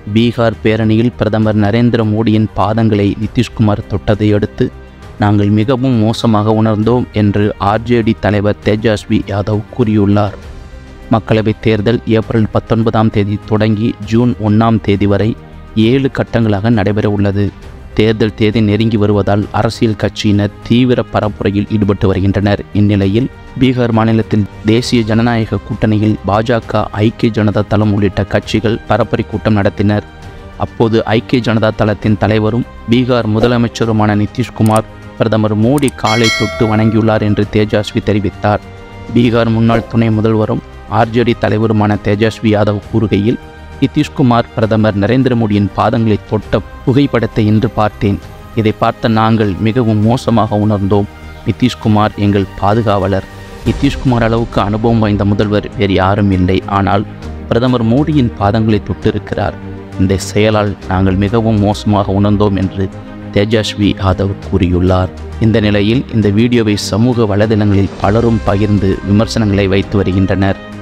பீகார் பேரணியில் பிரதமர் நரேந்திர மோடியின் பாதங்களை நிதிஷ்குமார் தொட்டதை அடுத்து நாங்கள் மிகவும் மோசமாக உணர்ந்தோம் என்று ஆர்ஜேடி தலைவர் தேஜஸ்வி யாதவ் கூறியுள்ளார் மக்களவைத் தேர்தல் ஏப்ரல் பத்தொன்பதாம் தேதி தொடங்கி ஜூன் ஒன்றாம் தேதி வரை ஏழு கட்டங்களாக நடைபெற உள்ளது தேர்தல் தேதி நெருங்கி வருவதால் அரசியல் கட்சியினர் தீவிர பரப்புரையில் ஈடுபட்டு வருகின்றனர் இந்நிலையில் பீகார் மாநிலத்தில் தேசிய ஜனநாயக கூட்டணியில் பாஜக ஐக்கிய ஜனதா தளம் உள்ளிட்ட கட்சிகள் பரப்புரை கூட்டம் நடத்தினர் அப்போது ஐக்கிய ஜனதா தளத்தின் தலைவரும் பீகார் முதலமைச்சருமான நிதிஷ்குமார் பிரதமர் மோடி காலை தொட்டு வணங்கியுள்ளார் என்று தேஜஸ்வி தெரிவித்தார் பீகார் முன்னாள் துணை முதல்வரும் ஆர்ஜேடி தலைவருமான தேஜஸ்வி யாதவ் கூறுகையில் நிதிஷ்குமார் பிரதமர் நரேந்திர மோடியின் பாதங்களை தொட்ட புகைப்படத்தை இன்று பார்த்தேன் இதை பார்த்த நாங்கள் மிகவும் மோசமாக உணர்ந்தோம் நிதிஷ்குமார் எங்கள் பாதுகாவலர் நிதிஷ்குமார் அளவுக்கு அனுபவம் வாய்ந்த முதல்வர் வேறு யாரும் இல்லை ஆனால் பிரதமர் மோடியின் பாதங்களை தொட்டிருக்கிறார் இந்த செயலால் நாங்கள் மிகவும் மோசமாக உணர்ந்தோம் என்று தேஜஸ்வி யாதவ் கூறியுள்ளார் இந்த நிலையில் இந்த வீடியோவை சமூக வலைதளங்களில் பலரும் பகிர்ந்து விமர்சனங்களை வைத்து வருகின்றனர்